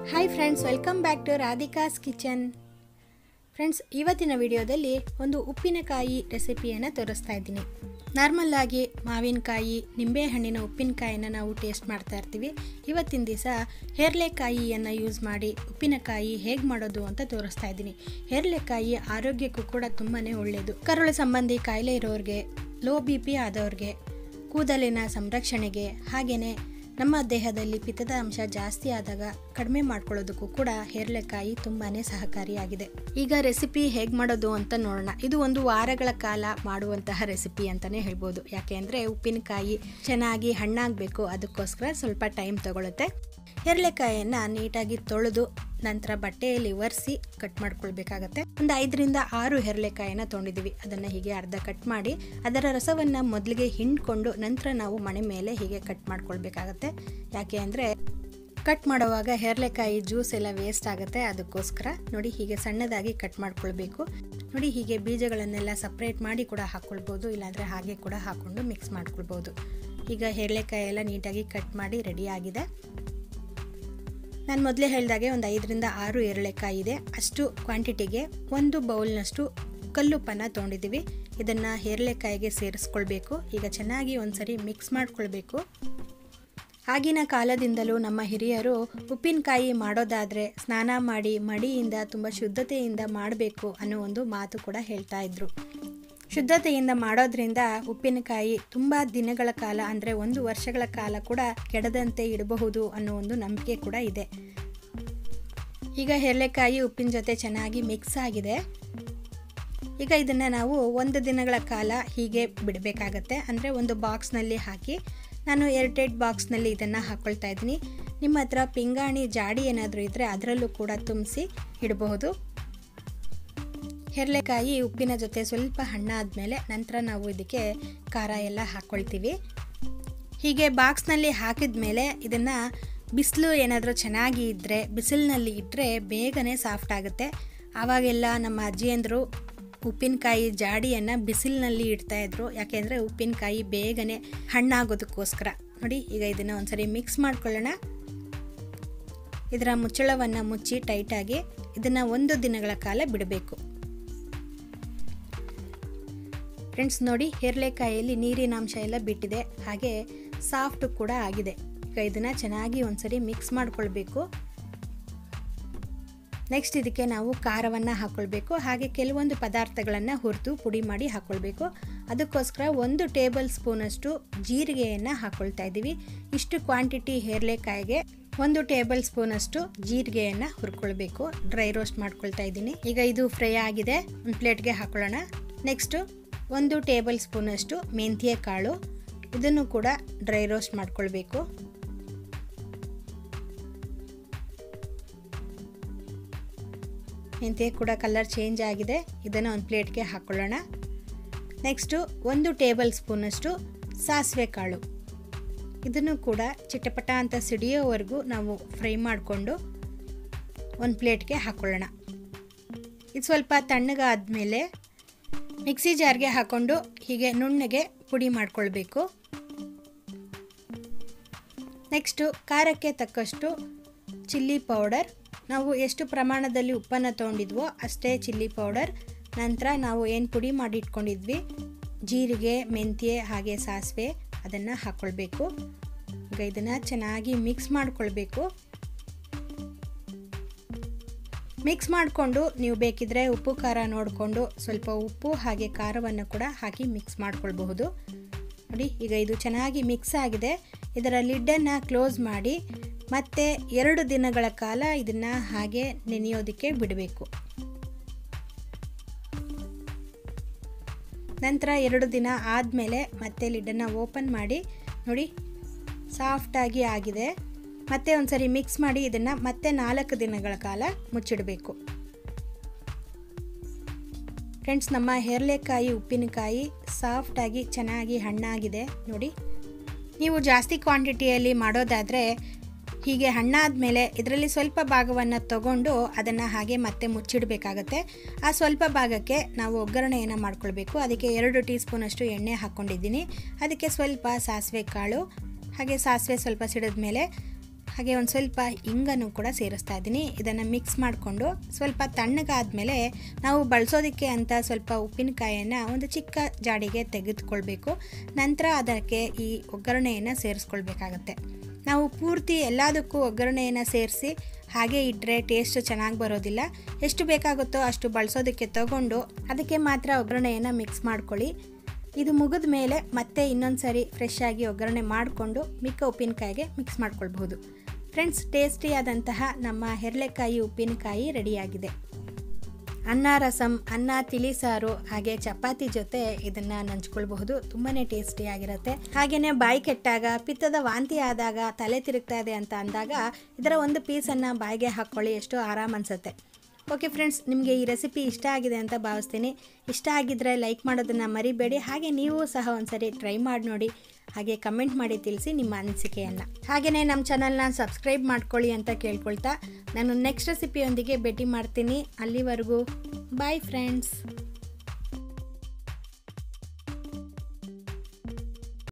hi friends welcome back to Radhika's kitchen friends ಇವತ್ತಿನ ವಿಡಿಯೋದಲ್ಲಿ ಒಂದು ಉಪ್ಪಿನಕಾಯಿ ರೆಸಿಪಿಯನ್ನು ತೋರಿಸ್ತಾ ಇದ್ದೀನಿ ನಾರ್ಮಲ್ ಆಗಿ ಮಾವಿನಕಾಯಿ ನಿಂಬೆಹಣ್ಣಿನ ಉಪ್ಪಿನಕಾಯಿನ ನಾವು ಟೇಸ್ಟ್ ಮಾಡ್ತಾ ಇರ್ತೀವಿ ಇವತ್ತಿನ ದಿವಸ ಹೇರ್ಲೆಕಾಯಿಯನ್ನು ಯೂಸ್ ಮಾಡಿ ಉಪ್ಪಿನಕಾಯಿ ಹೇಗೆ ಮಾಡೋದು ಅಂತ ತೋರಿಸ್ತಾ ಇದ್ದೀನಿ ಹೇರ್ಲೆಕಾಯಿ ಆರೋಗ್ಯಕ್ಕೂ ಕೂಡ ತುಂಬಾ ಒಳ್ಳೆಯದು ಕರುಳು ಸಂಬಂಧಿ ಕಾಯಿಲೆ ಇರೋರಿಗೆ ಲೋ ಬಿ ಪಿ ಆದವ್ರಿಗೆ ಕೂದಲಿನ ಸಂರಕ್ಷಣೆಗೆ ಹಾಗೆಯೇ ನಮ್ಮ ದೇಹದಲ್ಲಿ ಪಿತ್ತದ ಅಂಶ ಜಾಸ್ತಿ ಆದಾಗ ಕಡಿಮೆ ಮಾಡ್ಕೊಳ್ಳೋದಕ್ಕೂ ಕೂಡ ಹೇರ್ಲೆಕಾಯಿ ತುಂಬಾ ಸಹಕಾರಿಯಾಗಿದೆ ಈಗ ರೆಸಿಪಿ ಹೇಗೆ ಮಾಡೋದು ಅಂತ ನೋಡೋಣ ಇದು ಒಂದು ವಾರಗಳ ಕಾಲ ಮಾಡುವಂತಹ ರೆಸಿಪಿ ಅಂತಲೇ ಹೇಳ್ಬೋದು ಯಾಕೆ ಅಂದರೆ ಉಪ್ಪಿನಕಾಯಿ ಚೆನ್ನಾಗಿ ಹಣ್ಣಾಗಬೇಕು ಅದಕ್ಕೋಸ್ಕರ ಸ್ವಲ್ಪ ಟೈಮ್ ತಗೊಳುತ್ತೆ ಹೆರ್ಲೆಕಾಯಿಯನ್ನು ನೀಟಾಗಿ ತೊಳೆದು ನಂತರ ಬಟ್ಟೆಯಲ್ಲಿ ಒರೆಸಿ ಕಟ್ ಮಾಡ್ಕೊಳ್ಬೇಕಾಗತ್ತೆ ಒಂದು ಐದರಿಂದ ಆರು ಹೆರ್ಲೆಕಾಯಿನ ತೊಗೊಂಡಿದ್ದೀವಿ ಅದನ್ನು ಹೀಗೆ ಅರ್ಧ ಕಟ್ ಮಾಡಿ ಅದರ ರಸವನ್ನು ಮೊದಲಿಗೆ ಹಿಂಡ್ಕೊಂಡು ನಂತರ ನಾವು ಮಣೆ ಮೇಲೆ ಹೀಗೆ ಕಟ್ ಮಾಡ್ಕೊಳ್ಬೇಕಾಗತ್ತೆ ಯಾಕೆ ಅಂದರೆ ಕಟ್ ಮಾಡುವಾಗ ಹೆರ್ಲೆಕಾಯಿ ಜ್ಯೂಸ್ ಎಲ್ಲ ವೇಸ್ಟ್ ಆಗುತ್ತೆ ಅದಕ್ಕೋಸ್ಕರ ನೋಡಿ ಹೀಗೆ ಸಣ್ಣದಾಗಿ ಕಟ್ ಮಾಡ್ಕೊಳ್ಬೇಕು ನೋಡಿ ಹೀಗೆ ಬೀಜಗಳನ್ನೆಲ್ಲ ಸಪ್ರೇಟ್ ಮಾಡಿ ಕೂಡ ಹಾಕ್ಕೊಳ್ಬೋದು ಇಲ್ಲಾಂದರೆ ಹಾಗೆ ಕೂಡ ಹಾಕ್ಕೊಂಡು ಮಿಕ್ಸ್ ಮಾಡ್ಕೊಳ್ಬೋದು ಈಗ ಹೆರ್ಲೆಕಾಯಿ ಎಲ್ಲ ನೀಟಾಗಿ ಕಟ್ ಮಾಡಿ ರೆಡಿ ಆಗಿದೆ ನಾನು ಮೊದಲೇ ಹೇಳಿದಾಗೆ ಒಂದು ಐದರಿಂದ ಆರು ಎರಳೆಕಾಯಿ ಇದೆ ಅಷ್ಟು ಕ್ವಾಂಟಿಟಿಗೆ ಒಂದು ಬೌಲ್ನಷ್ಟು ಕಲ್ಲುಪ್ಪನ್ನು ತೊಗೊಂಡಿದ್ದೀವಿ ಇದನ್ನು ಹೇರಳೆಕಾಯಿಗೆ ಸೇರಿಸ್ಕೊಳ್ಬೇಕು ಈಗ ಚೆನ್ನಾಗಿ ಒಂದ್ಸರಿ ಮಿಕ್ಸ್ ಮಾಡ್ಕೊಳ್ಬೇಕು ಆಗಿನ ಕಾಲದಿಂದಲೂ ನಮ್ಮ ಹಿರಿಯರು ಉಪ್ಪಿನಕಾಯಿ ಮಾಡೋದಾದರೆ ಸ್ನಾನ ಮಾಡಿ ಮಡಿಯಿಂದ ತುಂಬ ಶುದ್ಧತೆಯಿಂದ ಮಾಡಬೇಕು ಅನ್ನೋ ಒಂದು ಮಾತು ಕೂಡ ಹೇಳ್ತಾ ಇದ್ರು ಶುದ್ಧತೆಯಿಂದ ಮಾಡೋದ್ರಿಂದ ಉಪ್ಪಿನಕಾಯಿ ತುಂಬ ದಿನಗಳ ಕಾಲ ಅಂದರೆ ಒಂದು ವರ್ಷಗಳ ಕಾಲ ಕೂಡ ಕೆಡದಂತೆ ಇಡಬಹುದು ಅನ್ನೋ ಒಂದು ನಂಬಿಕೆ ಕೂಡ ಇದೆ ಈಗ ಹೆರಳೆಕಾಯಿ ಉಪ್ಪಿನ ಜೊತೆ ಚೆನ್ನಾಗಿ ಮಿಕ್ಸ್ ಆಗಿದೆ ಈಗ ಇದನ್ನು ನಾವು ಒಂದು ದಿನಗಳ ಕಾಲ ಹೀಗೆ ಬಿಡಬೇಕಾಗತ್ತೆ ಅಂದರೆ ಒಂದು ಬಾಕ್ಸ್ನಲ್ಲಿ ಹಾಕಿ ನಾನು ಏರ್ಟೈಟ್ ಬಾಕ್ಸ್ನಲ್ಲಿ ಇದನ್ನು ಹಾಕ್ಕೊಳ್ತಾ ಇದ್ದೀನಿ ನಿಮ್ಮ ಹತ್ರ ಪಿಂಗಾಣಿ ಜಾಡಿ ಏನಾದರೂ ಇದ್ದರೆ ಅದರಲ್ಲೂ ಕೂಡ ತುಂಬಿಸಿ ಇಡಬಹುದು ಹೆರಳೆಕಾಯಿ ಉಪ್ಪಿನ ಜೊತೆ ಸ್ವಲ್ಪ ಹಣ್ಣಾದಮೇಲೆ ನಂತರ ನಾವು ಇದಕ್ಕೆ ಖಾರ ಎಲ್ಲ ಹಾಕ್ಕೊಳ್ತೀವಿ ಹೀಗೆ ಬಾಕ್ಸ್ನಲ್ಲಿ ಹಾಕಿದ ಮೇಲೆ ಇದನ್ನು ಬಿಸಿಲು ಏನಾದರೂ ಚೆನ್ನಾಗಿ ಇದ್ದರೆ ಬಿಸಿಲಿನಲ್ಲಿ ಇಟ್ಟರೆ ಬೇಗನೆ ಸಾಫ್ಟ್ ಆಗುತ್ತೆ ಆವಾಗೆಲ್ಲ ನಮ್ಮ ಅಜ್ಜಿಯಂದರು ಉಪ್ಪಿನಕಾಯಿ ಜಾಡಿಯನ್ನು ಬಿಸಿಲಿನಲ್ಲಿ ಇಡ್ತಾಯಿದ್ರು ಯಾಕೆಂದರೆ ಉಪ್ಪಿನಕಾಯಿ ಬೇಗನೆ ಹಣ್ಣಾಗೋದಕ್ಕೋಸ್ಕರ ನೋಡಿ ಈಗ ಇದನ್ನು ಒಂದ್ಸರಿ ಮಿಕ್ಸ್ ಮಾಡ್ಕೊಳ್ಳೋಣ ಇದರ ಮುಚ್ಚಳವನ್ನು ಮುಚ್ಚಿ ಟೈಟಾಗಿ ಇದನ್ನು ಒಂದು ದಿನಗಳ ಕಾಲ ಬಿಡಬೇಕು ಫ್ರೆಂಡ್ಸ್ ನೋಡಿ ಹೆರ್ಲೆಕಾಯಿಯಲ್ಲಿ ನೀರಿನಾಂಶ ಎಲ್ಲ ಬಿಟ್ಟಿದೆ ಹಾಗೆ ಸಾಫ್ಟ್ ಕೂಡ ಆಗಿದೆ ಈಗ ಇದನ್ನು ಚೆನ್ನಾಗಿ ಒಂದ್ಸರಿ ಮಿಕ್ಸ್ ಮಾಡ್ಕೊಳ್ಬೇಕು ನೆಕ್ಸ್ಟ್ ಇದಕ್ಕೆ ನಾವು ಖಾರವನ್ನು ಹಾಕ್ಕೊಳ್ಬೇಕು ಹಾಗೆ ಕೆಲವೊಂದು ಪದಾರ್ಥಗಳನ್ನು ಹುರಿದು ಪುಡಿ ಮಾಡಿ ಹಾಕ್ಕೊಳ್ಬೇಕು ಅದಕ್ಕೋಸ್ಕರ ಒಂದು ಟೇಬಲ್ ಸ್ಪೂನಷ್ಟು ಜೀರಿಗೆಯನ್ನು ಹಾಕ್ಕೊಳ್ತಾ ಇದ್ದೀವಿ ಇಷ್ಟು ಕ್ವಾಂಟಿಟಿ ಹೇರ್ಲೆಕಾಯಿಗೆ ಒಂದು ಟೇಬಲ್ ಸ್ಪೂನಷ್ಟು ಜೀರಿಗೆಯನ್ನು ಹುರ್ಕೊಳ್ಬೇಕು ಡ್ರೈ ರೋಸ್ಟ್ ಮಾಡ್ಕೊಳ್ತಾ ಇದ್ದೀನಿ ಈಗ ಇದು ಫ್ರೈ ಆಗಿದೆ ಒಂದು ಪ್ಲೇಟ್ಗೆ ಹಾಕೊಳ್ಳೋಣ ನೆಕ್ಸ್ಟು ಒಂದು ಟೇಬಲ್ ಸ್ಪೂನಷ್ಟು ಮೆಂತ್ಯ ಕಾಳು ಇದನ್ನು ಕೂಡ ಡ್ರೈ ರೋಸ್ಟ್ ಮಾಡ್ಕೊಳ್ಬೇಕು ಮೆಂತ್ಯ ಕೂಡ ಕಲರ್ ಚೇಂಜ್ ಆಗಿದೆ ಇದನ್ನು ಒಂದು ಪ್ಲೇಟ್ಗೆ ಹಾಕ್ಕೊಳ್ಳೋಣ ನೆಕ್ಸ್ಟು ಒಂದು ಟೇಬಲ್ ಸ್ಪೂನಷ್ಟು ಸಾಸಿವೆ ಕಾಳು ಇದನ್ನು ಕೂಡ ಚಿಟಪಟ ಅಂತ ಸಿಡಿಯೋವರೆಗೂ ನಾವು ಫ್ರೈ ಮಾಡಿಕೊಂಡು ಒಂದು ಪ್ಲೇಟ್ಗೆ ಹಾಕ್ಕೊಳ್ಳೋಣ ಇದು ಸ್ವಲ್ಪ ತಣ್ಣಗಾದ್ಮೇಲೆ ಮಿಕ್ಸಿ ಜಾರ್ಗೆ ಹಾಕ್ಕೊಂಡು ಹೀಗೆ ನುಣ್ಣಗೆ ಪುಡಿ ಮಾಡ್ಕೊಳ್ಬೇಕು ನೆಕ್ಸ್ಟು ಖಾರಕ್ಕೆ ತಕ್ಕಷ್ಟು ಚಿಲ್ಲಿ ಪೌಡರ್ ನಾವು ಎಷ್ಟು ಪ್ರಮಾಣದಲ್ಲಿ ಉಪ್ಪನ್ನು ತೊಗೊಂಡಿದ್ವೋ ಅಷ್ಟೇ ಚಿಲ್ಲಿ ಪೌಡರ್ ನಂತರ ನಾವು ಏನು ಪುಡಿ ಮಾಡಿ ಇಟ್ಕೊಂಡಿದ್ವಿ ಜೀರಿಗೆ ಮೆಂತ್ಯ ಹಾಗೆ ಸಾಸಿವೆ ಅದನ್ನು ಹಾಕ್ಕೊಳ್ಬೇಕು ಈಗ ಇದನ್ನು ಚೆನ್ನಾಗಿ ಮಿಕ್ಸ್ ಮಾಡ್ಕೊಳ್ಬೇಕು ಮಿಕ್ಸ್ ಮಾಡಿಕೊಂಡು ನೀವು ಬೇಕಿದ್ರೆ ಉಪ್ಪು ಖಾರ ನೋಡಿಕೊಂಡು ಸ್ವಲ್ಪ ಉಪ್ಪು ಹಾಗೆ ಖಾರವನ್ನು ಕೂಡ ಹಾಕಿ ಮಿಕ್ಸ್ ಮಾಡ್ಕೊಳ್ಬಹುದು ನೋಡಿ ಈಗ ಇದು ಚೆನ್ನಾಗಿ ಮಿಕ್ಸ್ ಆಗಿದೆ ಇದರ ಲಿಡ್ಡನ್ನು ಕ್ಲೋಸ್ ಮಾಡಿ ಮತ್ತೆ ಎರಡು ದಿನಗಳ ಕಾಲ ಇದನ್ನು ಹಾಗೆ ನೆನೆಯೋದಕ್ಕೆ ಬಿಡಬೇಕು ನಂತರ ಎರಡು ದಿನ ಆದಮೇಲೆ ಮತ್ತೆ ಲಿಡ್ಡನ್ನು ಓಪನ್ ಮಾಡಿ ನೋಡಿ ಸಾಫ್ಟಾಗಿ ಆಗಿದೆ ಮತ್ತೆ ಒಂದ್ಸರಿ ಮಿಕ್ಸ್ ಮಾಡಿ ಇದನ್ನು ಮತ್ತೆ ನಾಲ್ಕು ದಿನಗಳ ಕಾಲ ಮುಚ್ಚಿಡಬೇಕು ಫ್ರೆಂಡ್ಸ್ ನಮ್ಮ ಹೆರ್ಲೆಕಾಯಿ ಉಪ್ಪಿನಕಾಯಿ ಸಾಫ್ಟಾಗಿ ಚೆನ್ನಾಗಿ ಹಣ್ಣಾಗಿದೆ ನೋಡಿ ನೀವು ಜಾಸ್ತಿ ಕ್ವಾಂಟಿಟಿಯಲ್ಲಿ ಮಾಡೋದಾದರೆ ಹೀಗೆ ಹಣ್ಣಾದ ಮೇಲೆ ಇದರಲ್ಲಿ ಸ್ವಲ್ಪ ಭಾಗವನ್ನು ತಗೊಂಡು ಅದನ್ನು ಹಾಗೆ ಮತ್ತೆ ಮುಚ್ಚಿಡಬೇಕಾಗತ್ತೆ ಆ ಸ್ವಲ್ಪ ಭಾಗಕ್ಕೆ ನಾವು ಒಗ್ಗರಣೆಯನ್ನು ಮಾಡ್ಕೊಳ್ಬೇಕು ಅದಕ್ಕೆ ಎರಡು ಟೀ ಸ್ಪೂನಷ್ಟು ಎಣ್ಣೆ ಹಾಕ್ಕೊಂಡಿದ್ದೀನಿ ಅದಕ್ಕೆ ಸ್ವಲ್ಪ ಸಾಸಿವೆ ಕಾಳು ಹಾಗೆ ಸಾಸಿವೆ ಸ್ವಲ್ಪ ಸಿಡಿದ ಮೇಲೆ ಹಾಗೆ ಒಂದು ಸ್ವಲ್ಪ ಇಂಗನ್ನು ಕೂಡ ಸೇರಿಸ್ತಾ ಇದ್ದೀನಿ ಇದನ್ನು ಮಿಕ್ಸ್ ಮಾಡಿಕೊಂಡು ಸ್ವಲ್ಪ ತಣ್ಣಗಾದ್ಮೇಲೆ ನಾವು ಬಳಸೋದಕ್ಕೆ ಅಂತ ಸ್ವಲ್ಪ ಉಪ್ಪಿನಕಾಯಿಯನ್ನು ಒಂದು ಚಿಕ್ಕ ಜಾಡಿಗೆ ತೆಗೆದುಕೊಳ್ಬೇಕು ನಂತರ ಅದಕ್ಕೆ ಈ ಒಗ್ಗರಣೆಯನ್ನು ಸೇರಿಸ್ಕೊಳ್ಬೇಕಾಗತ್ತೆ ನಾವು ಪೂರ್ತಿ ಎಲ್ಲದಕ್ಕೂ ಒಗ್ಗರಣೆಯನ್ನು ಸೇರಿಸಿ ಹಾಗೆ ಇಟ್ಟರೆ ಟೇಸ್ಟ್ ಚೆನ್ನಾಗಿ ಬರೋದಿಲ್ಲ ಎಷ್ಟು ಬೇಕಾಗುತ್ತೋ ಅಷ್ಟು ಬಳಸೋದಕ್ಕೆ ತಗೊಂಡು ಅದಕ್ಕೆ ಮಾತ್ರ ಒಗ್ಗರಣೆಯನ್ನು ಮಿಕ್ಸ್ ಮಾಡ್ಕೊಳ್ಳಿ ಇದು ಮುಗಿದ ಮೇಲೆ ಮತ್ತೆ ಇನ್ನೊಂದು ಸರಿ ಫ್ರೆಶ್ ಆಗಿ ಒಗ್ಗರಣೆ ಮಾಡಿಕೊಂಡು ಮಿಕ್ಕ ಉಪ್ಪಿನಕಾಯಿಗೆ ಮಿಕ್ಸ್ ಮಾಡ್ಕೊಳ್ಬಹುದು ಫ್ರೆಂಡ್ಸ್ ಟೇಸ್ಟಿಯಾದಂತಹ ನಮ್ಮ ಹೆರಳೆಕಾಯಿ ಉಪ್ಪಿನಕಾಯಿ ರೆಡಿಯಾಗಿದೆ ಅನ್ನ ರಸಂ ಅನ್ನ ತಿಳಿ ಸಾರು ಹಾಗೆ ಚಪಾತಿ ಜೊತೆ ಇದನ್ನು ನಂಚ್ಕೊಳ್ಬಹುದು ತುಂಬಾ ಟೇಸ್ಟಿಯಾಗಿರುತ್ತೆ ಹಾಗೆಯೇ ಬಾಯಿ ಕೆಟ್ಟಾಗ ಪಿತ್ತದ ವಾಂತಿ ಆದಾಗ ತಲೆ ತಿರುಗ್ತಾ ಇದೆ ಅಂತ ಅಂದಾಗ ಇದರ ಒಂದು ಪೀಸನ್ನು ಬಾಯಿಗೆ ಹಾಕ್ಕೊಳ್ಳಿ ಎಷ್ಟೋ ಆರಾಮ್ ಅನಿಸುತ್ತೆ ಓಕೆ ಫ್ರೆಂಡ್ಸ್ ನಿಮಗೆ ಈ ರೆಸಿಪಿ ಇಷ್ಟ ಆಗಿದೆ ಅಂತ ಭಾವಿಸ್ತೀನಿ ಇಷ್ಟ ಆಗಿದ್ದರೆ ಲೈಕ್ ಮಾಡೋದನ್ನು ಮರಿಬೇಡಿ ಹಾಗೆ ನೀವು ಸಹ ಒಂದ್ಸರಿ ಟ್ರೈ ಮಾಡಿ ನೋಡಿ ಹಾಗೆ ಕಮೆಂಟ್ ಮಾಡಿ ತಿಳಿಸಿ ನಿಮ್ಮ ಅನಿಸಿಕೆಯನ್ನು ಹಾಗೆಯೇ ನಮ್ಮ ಚಾನಲ್ನ ಸಬ್ಸ್ಕ್ರೈಬ್ ಮಾಡ್ಕೊಳ್ಳಿ ಅಂತ ಕೇಳ್ಕೊಳ್ತಾ ನಾನು ನೆಕ್ಸ್ಟ್ ರೆಸಿಪಿಯೊಂದಿಗೆ ಭೇಟಿ ಮಾಡ್ತೀನಿ ಅಲ್ಲಿವರೆಗೂ ಬಾಯ್ ಫ್ರೆಂಡ್ಸ್